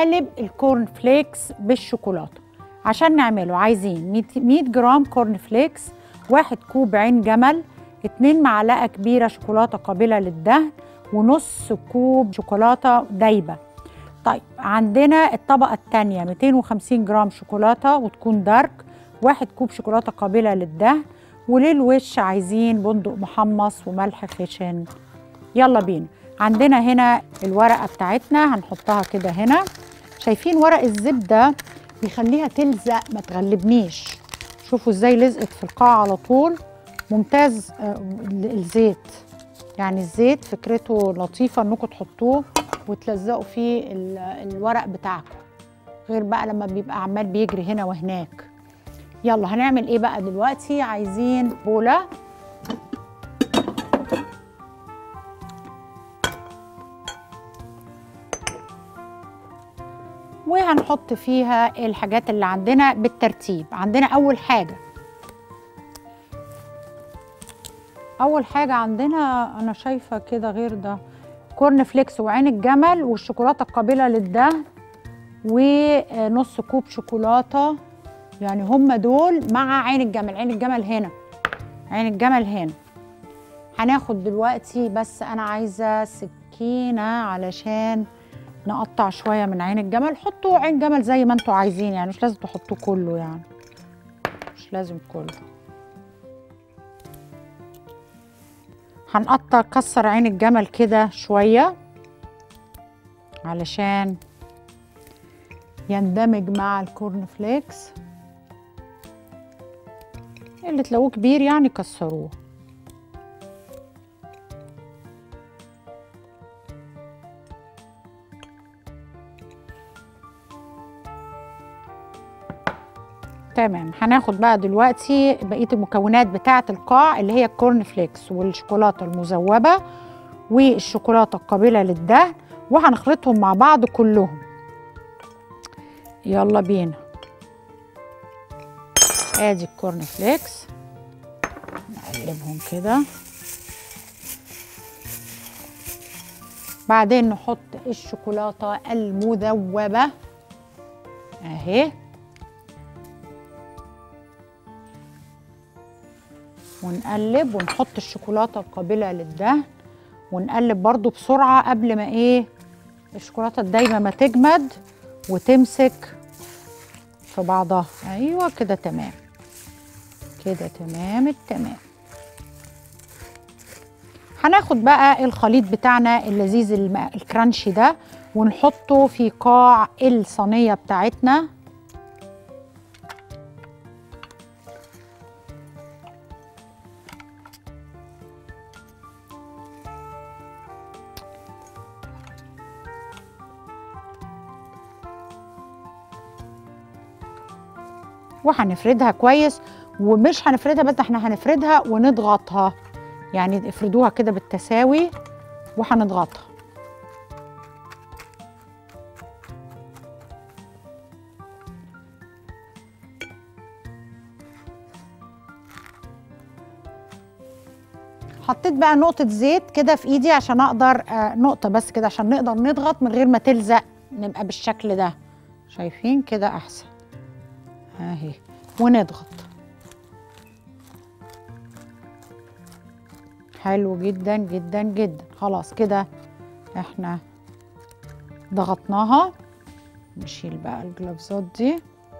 قالب الكورن فليكس بالشوكولاته عشان نعمله عايزين 100 100 جرام كورن فليكس واحد كوب عين جمل اتنين معلقه كبيره شوكولاته قابله للدهن ونص كوب شوكولاته دايبه طيب عندنا الطبقه الثانيه 250 جرام شوكولاته وتكون دارك واحد كوب شوكولاته قابله للدهن وللوش عايزين بندق محمص وملح خشن يلا بينا عندنا هنا الورقه بتاعتنا هنحطها كده هنا شايفين ورق الزبده بيخليها تلزق ما تغلبنيش شوفوا ازاي لزقت في القاع على طول ممتاز آه، الزيت يعني الزيت فكرته لطيفه انكم تحطوه وتلزقوا فيه ال- الورق بتاعكم غير بقى لما بيبقى عمال بيجري هنا وهناك يلا هنعمل ايه بقى دلوقتي عايزين بوله وهنحط فيها الحاجات اللي عندنا بالترتيب عندنا اول حاجه اول حاجه عندنا انا شايفه كده غير ده كورن فليكس وعين الجمل والشوكولاته القابله للدهن ونص كوب شوكولاته يعني هم دول مع عين الجمل عين الجمل هنا عين الجمل هنا هناخد دلوقتي بس انا عايزه سكينه علشان نقطع شويه من عين الجمل حطوا عين جمل زي ما انتوا عايزين يعني مش لازم تحطوه كله يعني مش لازم كله هنقطع كسر عين الجمل كده شويه علشان يندمج مع الكورن فليكس اللي تلاقوه كبير يعني كسروه تمام هناخد بقى دلوقتي بقيه المكونات بتاعه القاع اللي هي الكورن فليكس والشوكولاته المذوبه والشوكولاته القابله للدهن وهنخلطهم مع بعض كلهم يلا بينا ادي الكورن فليكس نقلبهم كده بعدين نحط الشوكولاته المذوبه اهي ونقلب ونحط الشوكولاته القابله للدهن ونقلب برضو بسرعه قبل ما ايه الشوكولاته الدايبه ما تجمد وتمسك في بعضها ايوه كده تمام كده تمام التمام هناخد بقى الخليط بتاعنا اللذيذ الم- الكرانشي ده ونحطه في قاع الصينيه بتاعتنا وهنفردها كويس ومش هنفردها بس احنا هنفردها ونضغطها يعني افردوها كده بالتساوي وهنضغطها حطيت بقى نقطة زيت كده في ايدي عشان اقدر آه نقطة بس كده عشان نقدر نضغط من غير ما تلزق نبقى بالشكل ده شايفين كده احسن اهي ونضغط حلو جدا جدا جدا خلاص كده احنا ضغطناها نشيل بقى الجلافزات دي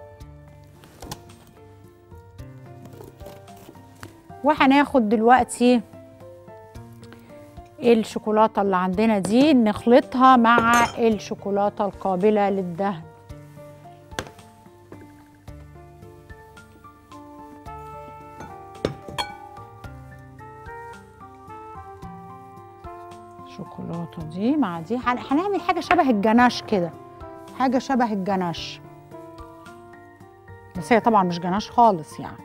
وهناخد دلوقتي الشوكولاتة اللي عندنا دي نخلطها مع الشوكولاتة القابلة للدهن الشوكولاتة دي مع دي هن- هنعمل حاجة شبه الجناش كده حاجة شبه الجناش بس هي طبعا مش جناش خالص يعني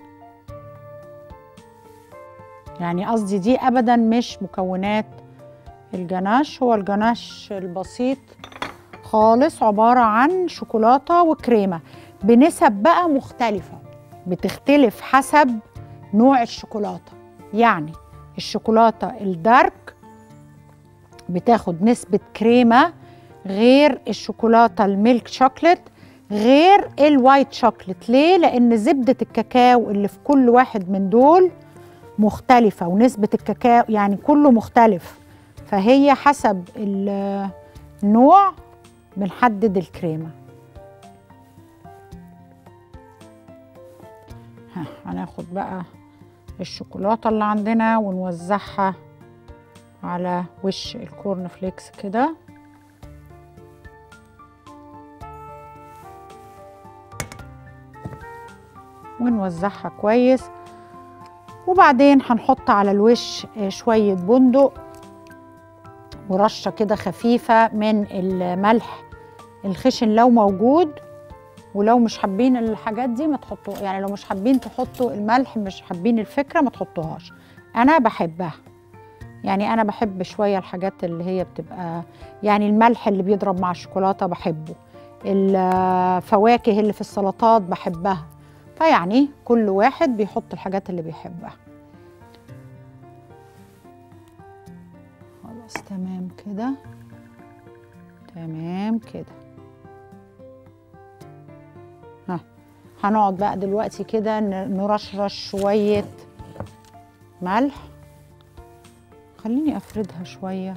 يعني قصدي دي ابدا مش مكونات الجناش هو الجناش البسيط خالص عبارة عن شوكولاتة وكريمة بنسب بقى مختلفة بتختلف حسب نوع الشوكولاتة يعني الشوكولاتة الدارك بتاخد نسبة كريمة غير الشوكولاته الميلك شوكليت غير الوايت شوكليت ليه لان زبده الكاكاو اللي في كل واحد من دول مختلفه ونسبه الكاكاو يعني كله مختلف فهي حسب النوع بنحدد الكريمه ها هناخد بقى الشوكولاته اللي عندنا ونوزعها على وش الكورن فليكس كده ونوزعها كويس وبعدين هنحط على الوش شوية بندق ورشة كده خفيفة من الملح الخشن لو موجود ولو مش حابين الحاجات دي ما تحطوا يعني لو مش حابين تحطوا الملح مش حابين الفكرة ما تحطوهاش أنا بحبها يعني أنا بحب شوية الحاجات اللي هي بتبقى يعني الملح اللي بيضرب مع الشوكولاتة بحبه الفواكه اللي في السلطات بحبها فيعني كل واحد بيحط الحاجات اللي بيحبها خلاص تمام كده تمام كده ها هنقعد بقى دلوقتي كده نرشرش شوية ملح خليني افردها شويه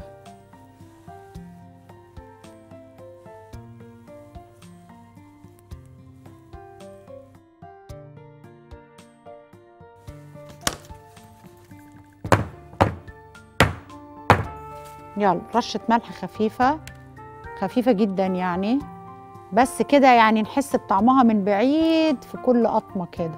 يلا رشة ملح خفيفة خفيفة جدا يعني بس كده يعني نحس بطعمها من بعيد في كل قطمة كده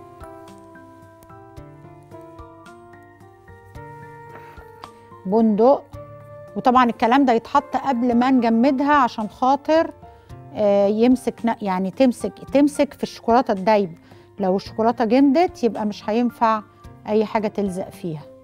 بندق وطبعا الكلام ده يتحط قبل ما نجمدها عشان خاطر آه يمسك يعني تمسك تمسك في الشوكولاته الدايب لو الشوكولاته جمدت يبقى مش هينفع اي حاجه تلزق فيها